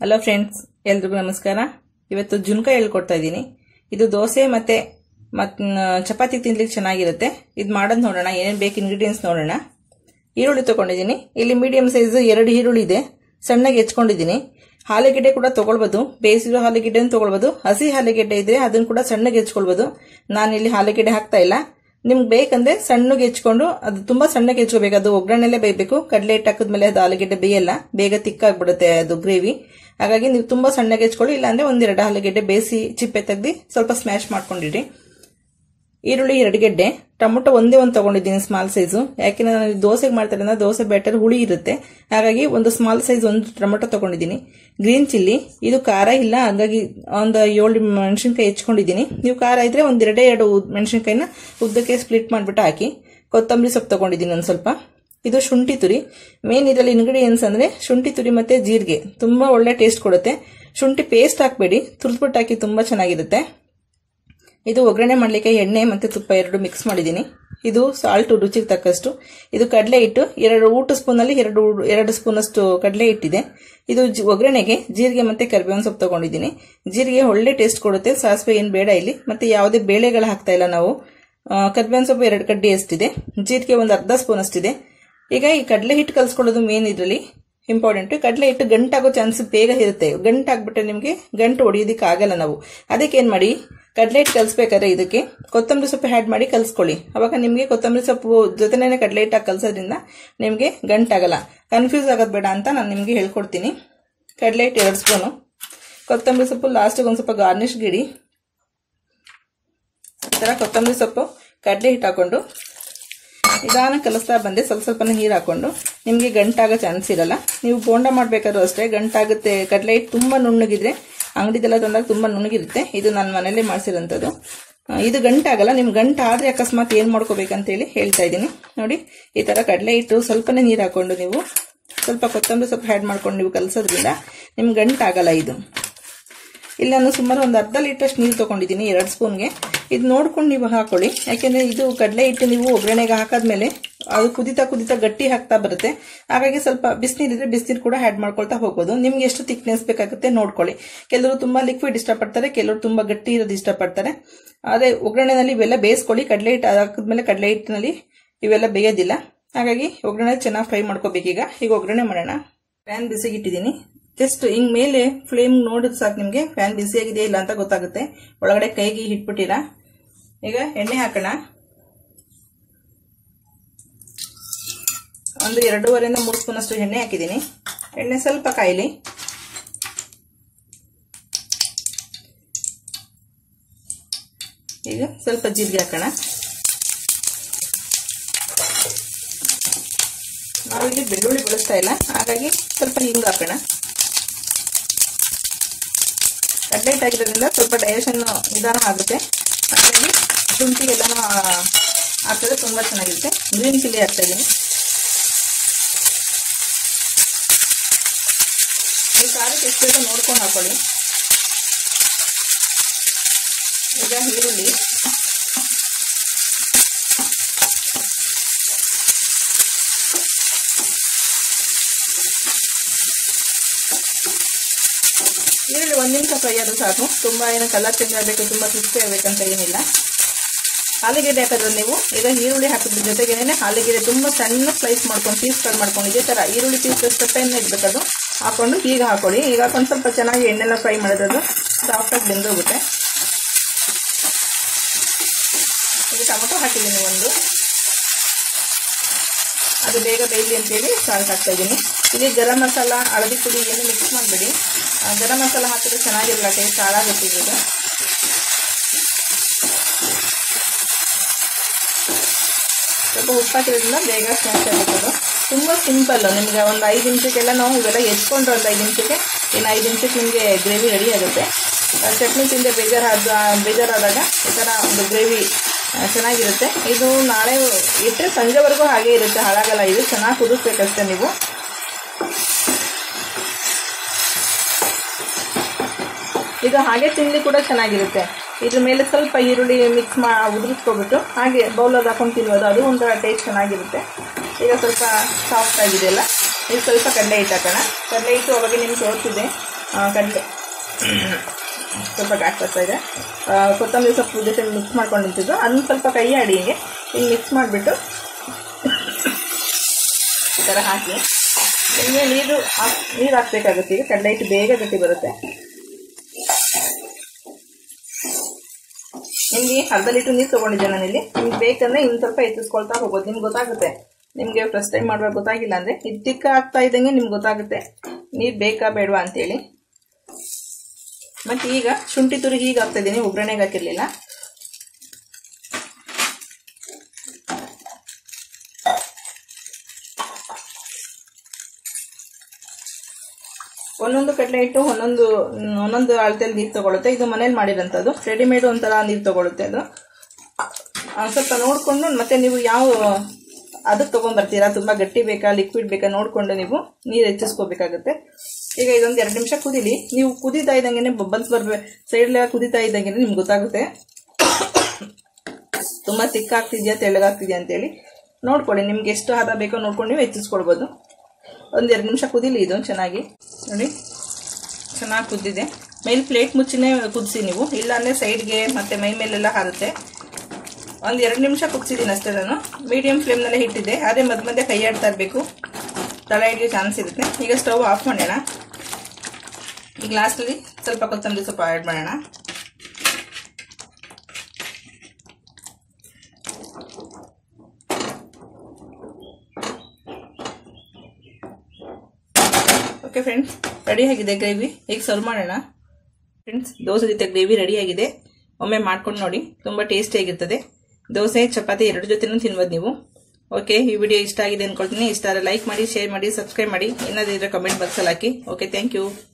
hello friends ಎಲ್ರಿಗೂ ನಮಸ್ಕಾರ ಇವತ್ತು ಜುನ್ಕ ಹೇಳ್ಕೊಡ್ತಾ ಇದ್ದೀನಿ ಇದು ದೋಸೆ ಮತ್ತೆ ಮತ್ ಚಪಾತಿ ತಿನ್ಲಿಕ್ಕೆ ಚೆನ್ನಾಗಿರುತ್ತೆ ಇದು ಮಾಡೋದು ನೋಡೋಣ ಏನೇನು ಬೇಕು ಇಂಗ್ರೀಡಿಯೆಂಟ್ಸ್ ನೋಡೋಣ ಈರುಳ್ಳಿ ತಗೊಂಡಿದ್ದೀನಿ ಇಲ್ಲಿ ಮೀಡಿಯಂ ಸೈಜ್ ಎರಡು ಈರುಳ್ಳಿ ಇದೆ ಸಣ್ಣಗೆ ಹೆಚ್ಕೊಂಡಿದ್ದೀನಿ ಆಲೂಗೆಡ್ಡೆ ಕೂಡ ತಗೊಳ್ಬೋದು ಬೇಯಿಸಿರೋ ಆಲೂಗೆಡ್ಡೆ ತಗೊಳ್ಬೋದು ಹಸಿ ಆಲೂಗೆಡ್ಡೆ ಇದ್ರೆ ಅದನ್ನು ಕೂಡ ಸಣ್ಣಗೆ ಹೆಚ್ಕೊಳ್ಬೋದು ನಾನು ಇಲ್ಲಿ ಆಲೂಗೆಡ್ಡೆ ಹಾಕ್ತಾ ಇಲ್ಲ ನಿಮ್ಗೆ ಬೇಕಂದ್ರೆ ಸಣ್ಣಗೆ ಹೆಚ್ಕೊಂಡು ಅದು ತುಂಬಾ ಸಣ್ಣಗೆ ಹೆಚ್ಕೋಬೇಕು ಅದು ಒಗ್ಗರಣೆಲೆ ಬೇಯಬೇಕು ಕಡಲೆ ಹಿಟ್ಟು ಹಾಕಿದ್ಮೇಲೆ ಅದು ಆಲೂಗೆಡ್ಡೆ ಬೇಯಲ್ಲ ಬೇಗ ತಿಕ್ಕಾಗ್ಬಿಡುತ್ತೆ ಅದು ಗ್ರೇವಿ ಹಾಗಾಗಿ ನೀವು ತುಂಬಾ ಸಣ್ಣಗೆ ಹೆಚ್ಕೊಳ್ಳಿ ಇಲ್ಲಾಂದ್ರೆ ಒಂದೆರಡು ಆಲೂಗೆಡ್ಡೆ ಬೇಯಿಸಿ ಚಿಪ್ಪೆ ತೆಗ್ದು ಸ್ವಲ್ಪ ಸ್ಮ್ಯಾಶ್ ಮಾಡ್ಕೊಂಡಿರಿ ಈರುಳ್ಳಿ ಎರಡು ಗೆಡ್ಡೆ ಟೊಮೊಟೊ ಒಂದೇ ಒಂದು ತಗೊಂಡಿದ್ದೀನಿ ಸ್ಮಾಲ್ ಸೈಜು ಯಾಕೆಂದ್ರೆ ನಾನು ದೋಸೆಗೆ ಮಾಡ್ತಾರೆ ಅಂದ್ರೆ ದೋಸೆ ಬ್ಯಾಟರ್ ಹುಳಿ ಇರುತ್ತೆ ಹಾಗಾಗಿ ಒಂದು ಸ್ಮಾಲ್ ಸೈಜ್ ಒಂದು ಟೊಮೊಟೊ ತಗೊಂಡಿದ್ದೀನಿ ಗ್ರೀನ್ ಚಿಲ್ಲಿ ಇದು ಖಾರ ಇಲ್ಲ ಹಾಗಾಗಿ ಒಂದು ಏಳು ಮೆಣಸಿನ್ಕಾಯಿ ಹೆಚ್ಕೊಂಡಿದ್ದೀನಿ ನೀವು ಖಾರ ಇದ್ರೆ ಒಂದ್ ಎರಡೇ ಎರಡು ಮೆಣಸಿನ್ಕಾಯಿನ ಉದ್ದಕ್ಕೆ ಸ್ಪ್ಲಿಟ್ ಮಾಡಿಬಿಟ್ಟು ಹಾಕಿ ಕೊತ್ತಂಬರಿ ಸೊಪ್ಪು ತಗೊಂಡಿದ್ದೀನಿ ಒಂದು ಸ್ವಲ್ಪ ಇದು ಶುಂಠಿ ತುರಿ ಮೇನ್ ಇದರಲ್ಲಿ ಇಂಗ್ರೀಡಿಯೆಂಟ್ಸ್ ಅಂದ್ರೆ ಶುಂಠಿ ತುರಿ ಮತ್ತೆ ಜೀರಿಗೆ ತುಂಬಾ ಒಳ್ಳೆ ಟೇಸ್ಟ್ ಕೊಡುತ್ತೆ ಶುಂಠಿ ಪೇಸ್ಟ್ ಹಾಕ್ಬೇಡಿ ತುರ್ದ್ಬಿಟ್ಟು ಹಾಕಿ ತುಂಬಾ ಚೆನ್ನಾಗಿರುತ್ತೆ ಇದು ಒಗ್ಗರಣೆ ಮಾಡಲಿಕ್ಕೆ ಎಣ್ಣೆ ಮತ್ತೆ ತುಪ್ಪ ಎರಡು ಮಿಕ್ಸ್ ಮಾಡಿದ್ದೀನಿ ಇದು ಸಾಲ್ಟ್ ರುಚಿಗೆ ತಕ್ಕಷ್ಟು ಇದು ಕಡಲೆ ಹಿಟ್ಟು ಎರಡು ಊಟ ಸ್ಪೂನಲ್ಲಿ ಎರಡು ಎರಡು ಸ್ಪೂನ್ ಅಷ್ಟು ಕಡಲೆ ಹಿಟ್ಟಿದೆ ಇದು ಒಗ್ಗರಣೆಗೆ ಜೀರಿಗೆ ಮತ್ತೆ ಕರಿಬೇವಿನ ಸೊಪ್ಪು ತಗೊಂಡಿದ್ದೀನಿ ಜೀರಿಗೆ ಒಳ್ಳೆ ಟೇಸ್ಟ್ ಕೊಡುತ್ತೆ ಸಾಸಿವೆ ಏನು ಬೇಡ ಇಲ್ಲಿ ಮತ್ತೆ ಯಾವುದೇ ಬೇಳೆಗಳು ಹಾಕ್ತಾ ಇಲ್ಲ ನಾವು ಕರಿಬೇವಿನ ಸೊಪ್ಪು ಎರಡು ಕಡ್ಡಿ ಅಷ್ಟಿದೆ ಜೀರಿಗೆ ಒಂದು ಅರ್ಧ ಸ್ಪೂನ್ ಅಷ್ಟಿದೆ ಈಗ ಈ ಕಡಲೆ ಹಿಟ್ಟು ಕಲ್ಸ್ಕೊಳ್ಳೋದು ಮೇನ್ ಇದರಲ್ಲಿ ಇಂಪಾರ್ಟೆಂಟ್ ಕಡಲೆ ಹಿಟ್ಟು ಗಂಟಾಗೋ ಚಾನ್ಸ್ ಬೇಗ ಇರುತ್ತೆ ಗಂಟಾಗ್ಬಿಟ್ರೆ ನಿಮಗೆ ಗಂಟು ಹೊಡಿಯೋದಕ್ಕೆ ಆಗಲ್ಲ ನಾವು ಅದಕ್ಕೆ ಏನ್ ಮಾಡಿ ಕಡಲೆ ಹಿಟ್ಟು ಕಲ್ಸ್ಬೇಕಾದ್ರೆ ಇದಕ್ಕೆ ಕೊತ್ತಂಬರಿ ಸೊಪ್ಪು ಆ್ಯಡ್ ಮಾಡಿ ಕಲ್ಸ್ಕೊಳ್ಳಿ ಅವಾಗ ನಿಮಗೆ ಕೊತ್ತಂಬರಿ ಸೊಪ್ಪು ಜೊತೆನೇ ಕಡಲೆ ಹಿಟ್ಟಾಗಿ ಕಲ್ಸೋದ್ರಿಂದ ನಿಮಗೆ ಗಂಟಾಗಲ್ಲ ಕನ್ಫ್ಯೂಸ್ ಆಗೋದು ಬೇಡ ಅಂತ ನಾನು ನಿಮಗೆ ಹೇಳ್ಕೊಡ್ತೀನಿ ಕಡಲೆ ಹಿಟ್ಟು ಎರಡು ಸ್ಪೂನು ಕೊತ್ತಂಬರಿ ಸೊಪ್ಪು ಲಾಸ್ಟಿಗೆ ಒಂದು ಸ್ವಲ್ಪ ಗಾರ್ನಿಶ್ ಗಿಡಿ ಈ ಥರ ಕೊತ್ತಂಬರಿ ಸೊಪ್ಪು ಕಡಲೆ ಹಿಟ್ಟು ಹಾಕೊಂಡು ನಿಧಾನ ಕಲಿಸ್ತಾ ಬಂದೆ ಸ್ವಲ್ಪ ಸ್ವಲ್ಪ ನೀರು ಹಾಕೊಂಡು ನಿಮಗೆ ಗಂಟಾಗೋ ಚಾನ್ಸ್ ಇರಲ್ಲ ನೀವು ಬೋಂಡ ಮಾಡಬೇಕಾದ್ರೂ ಅಷ್ಟೇ ಗಂಟಾಗುತ್ತೆ ಕಡಲೆ ಹಿಟ್ಟು ತುಂಬ ನುಣ್ಣಗಿದ್ರೆ ಅಂಗಡಿದೆಲ್ಲ ತಂದಾಗ ತುಂಬ ನುಣ್ಣಗಿರುತ್ತೆ ಇದು ನನ್ನ ಮನೇಲಿ ಮಾಡಿಸಿರೋಂಥದ್ದು ಇದು ಗಂಟಾಗಲ್ಲ ನಿಮ್ಗೆ ಗಂಟು ಆದರೆ ಅಕಸ್ಮಾತ್ ಏನು ಮಾಡ್ಕೋಬೇಕಂತೇಳಿ ಹೇಳ್ತಾ ಇದ್ದೀನಿ ನೋಡಿ ಈ ಥರ ಕಡಲೆ ಹಿಟ್ಟು ಸ್ವಲ್ಪನೇ ನೀರು ಹಾಕೊಂಡು ನೀವು ಸ್ವಲ್ಪ ಕೊತ್ತಂಬರಿ ಸೊಪ್ಪು ಆ್ಯಡ್ ಮಾಡ್ಕೊಂಡು ನೀವು ಕಲಿಸೋದ್ರಿಂದ ನಿಮ್ಗೆ ಗಂಟಾಗಲ್ಲ ಇದು ಇಲ್ಲಿ ನಾನು ಸುಮಾರು ಒಂದು ಅರ್ಧ ಲೀಟರ್ಷ್ಟು ನೀರು ತೊಗೊಂಡಿದ್ದೀನಿ ಎರಡು ಸ್ಪೂನ್ಗೆ ಇದು ನೋಡ್ಕೊಂಡು ನೀವು ಹಾಕೊಳ್ಳಿ ಯಾಕೆಂದರೆ ಇದು ಕಡಲೆ ಹಿಟ್ಟು ನೀವು ಒಗ್ಗರಣೆಗೆ ಹಾಕಾದ್ಮೇಲೆ ಅದು ಕುದಿತಾ ಕುದಿತಾ ಗಟ್ಟಿ ಹಾಕ್ತಾ ಬರುತ್ತೆ ಹಾಗಾಗಿ ಸ್ವಲ್ಪ ಬಿಸಿನೀರಿದ್ರೆ ಬಿಸಿನೀರು ಕೂಡ ಆ್ಯಡ್ ಮಾಡ್ಕೊಳ್ತಾ ಹೋಗ್ಬೋದು ನಿಮ್ಗೆ ಎಷ್ಟು ಥಿಕ್ನೆಸ್ ಬೇಕಾಗುತ್ತೆ ನೋಡ್ಕೊಳ್ಳಿ ಕೆಲವರು ತುಂಬ ಲಿಕ್ವಿಡ್ ಇಷ್ಟಪಡ್ತಾರೆ ಕೆಲವರು ತುಂಬ ಗಟ್ಟಿ ಇರೋದು ಇಷ್ಟಪಡ್ತಾರೆ ಆದರೆ ಒಗ್ಗರಣೆನಲ್ಲಿ ಇವೆಲ್ಲ ಬೇಯಿಸ್ಕೊಳ್ಳಿ ಕಡಲೆ ಹಿಟ್ಟು ಹಾಕಿದ್ಮೇಲೆ ಕಡಲೆ ಹಿಟ್ಟಿನಲ್ಲಿ ಇವೆಲ್ಲ ಬೇಯೋದಿಲ್ಲ ಹಾಗಾಗಿ ಒಗ್ಗರಣೆ ಚೆನ್ನಾಗಿ ಫ್ರೈ ಮಾಡ್ಕೋಬೇಕೀಗ ಈಗ ಒಗ್ಗರಣೆ ಮಾಡೋಣ ಪ್ಯಾನ್ ಬಿಸಿಗಿಟ್ಟಿದ್ದೀನಿ ಜಸ್ಟ್ ಹಿಂಗ್ ಮೇಲೆ ಫ್ಲೇಮ್ ನೋಡಿದ್ ಸಾಕು ನಿಮ್ಗೆ ಫ್ಯಾನ್ ಬಿಸಿಯಾಗಿದೆ ಇಲ್ಲ ಅಂತ ಗೊತ್ತಾಗುತ್ತೆ ಒಳಗಡೆ ಕೈಗೆ ಹಿಟ್ಬಿಟ್ಟಿರ ಈಗ ಎಣ್ಣೆ ಹಾಕೋಣ ಒಂದು ಎರಡೂವರೆಯಿಂದ ಮೂರು ಸ್ಪೂನ್ ಅಷ್ಟು ಎಣ್ಣೆ ಹಾಕಿದ್ದೀನಿ ಎಣ್ಣೆ ಸ್ವಲ್ಪ ಕಾಯಿಲಿ ಈಗ ಸ್ವಲ್ಪ ಜೀರಿಗೆ ಹಾಕೋಣ ನಾವಿಲ್ಲಿ ಬೆಳ್ಳುಳ್ಳಿ ಬಳಸ್ತಾ ಇಲ್ಲ ಹಾಗಾಗಿ ಸ್ವಲ್ಪ ಹಿಂಗು ಹಾಕೋಣ ಕಡ್ಲೆ ಹಿಟ್ಟಾಗಿರೋದ್ರಿಂದ ಸ್ವಲ್ಪ ಡೈಜೆಷನ್ ನಿಧಾನ ಆಗುತ್ತೆ ಹಾಗಾಗಿ ಶುಂಠಿ ಎಲ್ಲನೂ ಹಾಕಿದ್ರೆ ತುಂಬ ಚೆನ್ನಾಗಿರುತ್ತೆ ಗ್ರೀನ್ ಚಿಲ್ಲಿ ಹಾಕ್ತಾ ಇದ್ದೀನಿ ಈ ಖಾರಕ್ಕೆ ಎಷ್ಟು ಬೇಕೋ ನೋಡ್ಕೊಂಡು ಹಾಕೊಳ್ಳಿ ಈಗ ಈರುಳ್ಳಿ ಈರುಳ್ಳಿ ಒಂದು ನಿಮಿಷ ಫ್ರೈ ಆದರೂ ಸಾಕು ತುಂಬ ಏನು ಕಲರ್ ಚೇಂಜ್ ಆಗಬೇಕು ತುಂಬ ಕ್ರಿಸ್ಪಿ ಆಗಬೇಕಂತ ಏನಿಲ್ಲ ಆಲೂಗೆಡ್ಡೆ ಹಾಕಿದ್ರೆ ನೀವು ಈಗ ಈರುಳ್ಳಿ ಹಾಕಿದ್ರ ಜೊತೆಗೇನೆ ಆಲೂಗೆಡ್ಡೆ ತುಂಬ ಸಣ್ಣ ಸ್ಲೈಸ್ ಮಾಡ್ಕೊಂಡು ಪೀಸ್ಗಳು ಮಾಡ್ಕೊಂಡು ಇದೇ ಥರ ಈರುಳ್ಳಿ ಪೀಸ್ ಎಷ್ಟನ್ನು ಇಡಬೇಕದು ಹಾಕೊಂಡು ಈಗ ಹಾಕೊಳ್ಳಿ ಈಗ ಹಾಕೊಂಡು ಸ್ವಲ್ಪ ಚೆನ್ನಾಗಿ ಎಣ್ಣೆಲ್ಲ ಫ್ರೈ ಮಾಡೋದು ಸಾಫ್ಟಾಗಿ ಬೆಂದೋಗುತ್ತೆ ಈಗ ಟೊಮೊಟೊ ಹಾಕಿದ್ದೀನಿ ಒಂದು ಅದು ಬೇಗ ಬೇಯಲಿ ಅಂತೇಳಿ ಸಾಲ್ಟ್ ಹಾಕ್ತಾ ಇದ್ದೀನಿ ಇಲ್ಲಿ ಗರಂ ಮಸಾಲ ಹಳದಿ ಪುಡಿ ಏನು ಮಿಕ್ಸ್ ಮಾಡಿಬಿಡಿ ಗರಂ ಮಸಾಲ ಹಾಕಿದ್ರೆ ಚೆನ್ನಾಗಿರಲ್ಲ ಟೇಸ್ಟ್ ಹಾಳಾಗುತ್ತೆ ಇದು ಸ್ವಲ್ಪ ಉಪ್ಪು ಹಾಕಿದ್ರಿಂದ ಬೇಗ ಸ್ಮ್ಯಾಶ್ ಆಗಬೇಕು ತುಂಬ ಸಿಂಪಲ್ ನಿಮಗೆ ಒಂದು ಐದು ನಿಮಿಷಕ್ಕೆಲ್ಲ ನಾವು ಇವೆಲ್ಲ ಎಚ್ಕೊಂಡ್ರೆ ಒಂದು ಐದು ನಿಮಿಷಕ್ಕೆ ಇನ್ನು ಐದು ನಿಮಿಷಕ್ಕೆ ನಿಮಗೆ ಗ್ರೇವಿ ರೆಡಿ ಆಗುತ್ತೆ ಚಟ್ನಿ ತಿಂದೆ ಬೇಜಾರಾದ ಬೇಜಾರಾದಾಗ ಈ ಥರ ಒಂದು ಗ್ರೇವಿ ಚೆನ್ನಾಗಿರುತ್ತೆ ಇದು ನಾಳೆ ಇಟ್ಟರೆ ಸಂಜೆವರೆಗೂ ಹಾಗೆ ಇರುತ್ತೆ ಹಾಳಾಗಲ್ಲ ಇದು ಚೆನ್ನಾಗಿ ಕುದಿಸ್ಬೇಕಷ್ಟೇ ನೀವು ಇದು ಹಾಗೆ ತಿಂಡಿ ಕೂಡ ಚೆನ್ನಾಗಿರುತ್ತೆ ಇದ್ರ ಮೇಲೆ ಸ್ವಲ್ಪ ಈರುಳ್ಳಿ ಮಿಕ್ಸ್ ಮಾ ಉದುರಿಸ್ಕೊಬಿಟ್ಟು ಹಾಗೆ ಬೌಲಲ್ಲಿ ಹಾಕೊಂಡು ತಿನ್ಬೋದು ಅದು ಒಂಥರ ಟೇಸ್ಟ್ ಚೆನ್ನಾಗಿರುತ್ತೆ ಈಗ ಸ್ವಲ್ಪ ಸಾಫ್ಟ್ ಆಗಿದೆಯಲ್ಲ ಈಗ ಸ್ವಲ್ಪ ಕಡಲೆ ಹಿಟ್ಟು ಹಾಕೋಣ ಕಡಲೆ ಹಿಟ್ಟು ಅವಾಗ ನಿಮ್ಗೆ ತೋರಿಸಿದೆ ಕಡಲೆ ಸ್ವಲ್ಪ ಘಾಟ್ ಬರ್ತಾ ಇದೆ ಆ, ಕೊತ್ತಂಬರಿ ಸೊಪ್ಪು ಜೊತೆ ಮಿಕ್ಸ್ ಮಾಡ್ಕೊಂಡು ನಿಂತಿದ್ದು ಅದನ್ನ ಸ್ವಲ್ಪ ಕೈ ಆಡಿ ಹಿಂಗೆ ಹಿಂಗೆ ಮಿಕ್ಸ್ ಮಾಡಿಬಿಟ್ಟು ಈ ಥರ ಹಾಕಿ ನಿಮಗೆ ನೀರು ಹಾಕ್- ನೀರು ಹಾಕ್ಬೇಕಾಗುತ್ತೆ ಈಗ ಕಡಲೆ ಹಿಟ್ಟು ಬೇಗ ಗಟ್ಟಿ ಬರುತ್ತೆ ನಿಮಗೆ ಅರ್ಧ ಲೀಟರ್ ನೀರು ತೊಗೊಂಡಿದ್ದೆ ನಾನಿಲ್ಲಿ ನಿಮ್ಗೆ ಬೇಕಂದ್ರೆ ಇನ್ನು ಸ್ವಲ್ಪ ಹೆಚ್ಚಿಸ್ಕೊಳ್ತಾ ಹೋಗ್ಬೋದು ನಿಮ್ಗೆ ಗೊತ್ತಾಗುತ್ತೆ ನಿಮಗೆ ಫಸ್ಟ್ ಟೈಮ್ ಮಾಡುವಾಗ ಗೊತ್ತಾಗಿಲ್ಲ ಅಂದರೆ ಇದು ತಿಕ್ಕ ಆಗ್ತಾ ಇದ್ದಂಗೆ ನಿಮ್ಗೆ ಗೊತ್ತಾಗುತ್ತೆ ನೀರು ಬೇಕಾ ಬೇಡವಾ ಅಂತೇಳಿ ಮತ್ತು ಈಗ ಶುಂಠಿ ತುರಿಗೆ ಈಗ ಹಾಕ್ತಾ ಇದ್ದೀನಿ ಒಗ್ಗರಣೆಗೆ ಹಾಕಿರಲಿಲ್ಲ ಒಂದೊಂದು ಕಡಲೆ ಹಿಟ್ಟು ಒಂದೊಂದು ಮ್, ಒಂದೊಂದು ಅಳತೆಯಲ್ಲಿ ನೀರು ತಗೊಳುತ್ತೆ ಇದು ಮನೇಲಿ ಮಾಡಿರೋಂಥದ್ದು ರೆಡಿಮೇಡ್ ಒಂಥರ ನೀರು ತಗೊಳುತ್ತೆ ಅದು ಆ, ಸ್ವಲ್ಪ ನೋಡಿಕೊಂಡು ಮತ್ತೆ ನೀವು ಯಾವ ಅದಕ್ಕೆ ತೊಗೊಂಡ್ಬರ್ತೀರಾ ತುಂಬ ಗಟ್ಟಿ ಬೇಕಾ ಲಿಕ್ವಿಡ್ ಬೇಕಾ ನೋಡಿಕೊಂಡು ನೀವು ನೀರು ಹೆಚ್ಚಿಸ್ಕೋಬೇಕಾಗುತ್ತೆ ಈಗ ಇದೊಂದು ಎರಡು ನಿಮಿಷ ಕುದೀಲಿ ನೀವು ಕುದೀತಾ ಇದ್ದಂಗೆ ಬಬ್ಬಲ್ಸ್ ಬರ್ಬೇಕು ಸೈಡ್ಲೆಲ್ಲ ಕುದೀತಾ ಇದ್ದಂಗೆ ನಿಮ್ಗೆ ಗೊತ್ತಾಗುತ್ತೆ ತುಂಬ ತಿಕ್ಕಾಗ್ತಿದ್ಯಾ ತೆಳ್ಳಗಾಗ್ತಿದ್ಯಾ ಅಂತೇಳಿ ನೋಡ್ಕೊಳ್ಳಿ ನಿಮ್ಗೆ ಎಷ್ಟು ಹದ ಬೇಕೋ ನೋಡ್ಕೊಂಡು ನೀವು ಹೆಚ್ಚಿಸ್ಕೊಳ್ಬೋದು ಒಂದು ಎರಡು ನಿಮಿಷ ಕುದೀಲಿ ಇದು ಚೆನ್ನಾಗಿ ನೋಡಿ ಚೆನ್ನಾಗಿ ಕುದ್ದಿದೆ ಮೇಲೆ ಪ್ಲೇಟ್ ಮುಚ್ಚಿನೇ ಕುದಿಸಿ ನೀವು ಇಲ್ಲಾಂದರೆ ಸೈಡ್ಗೆ ಮತ್ತು ಮೈ ಮೇಲೆಲ್ಲ ಹಾರುತ್ತೆ ಒಂದು ಎರಡು ನಿಮಿಷ ಕುದಿಸಿದ್ದೀನಿ ಅಷ್ಟೇ ನಾನು ಮೀಡಿಯಂ ಫ್ಲೇಮ್ನಲ್ಲೇ ಇಟ್ಟಿದ್ದೆ ಅದೇ ಮಧ್ಯ ಮಧ್ಯೆ ಕೈ ಆಡ್ತಾ ಇರಬೇಕು ತಳ ಹಿಡಿಯೋ ಚಾನ್ಸ್ ಇರುತ್ತೆ ಈಗ ಸ್ಟವ್ ಆಫ್ ಮಾಡೋಣ ಈಗ ಲಾಸ್ಟಲ್ಲಿ ಸ್ವಲ್ಪ ಕೊತ್ತಂಬರಿ ಸೊಪ್ಪು ಆ್ಯಡ್ ಮಾಡೋಣ ಓಕೆ ಫ್ರೆಂಡ್ಸ್ ರೆಡಿ ಆಗಿದೆ ಗ್ರೇವಿ ಈಗ ಸರ್ವ್ ಮಾಡೋಣ ಫ್ರೆಂಡ್ಸ್ ದೋಸೆ ಜೊತೆ ಗ್ರೇವಿ ರೆಡಿ ಆಗಿದೆ ಒಮ್ಮೆ ಮಾಡ್ಕೊಂಡು ನೋಡಿ ತುಂಬ ಟೇಸ್ಟಿಯಾಗಿರ್ತದೆ ದೋಸೆ ಚಪಾತಿ ಎರಡು ಜೊತೆನೂ ತಿನ್ಬೋದು ನೀವು ಓಕೆ ಈ ವಿಡಿಯೋ ಇಷ್ಟ ಆಗಿದೆ ಅನ್ಕೊಳ್ತೀನಿ ಇಷ್ಟ ಆದರೆ ಲೈಕ್ ಮಾಡಿ ಶೇರ್ ಮಾಡಿ ಸಬ್ಸ್ಕ್ರೈಬ್ ಮಾಡಿ ಏನಾದರೂ ಇದ್ರೆ ಕಮೆಂಟ್ ಬಾಕ್ಸಲ್ಲಿ ಹಾಕಿ ಓಕೆ ಥ್ಯಾಂಕ್ ಯು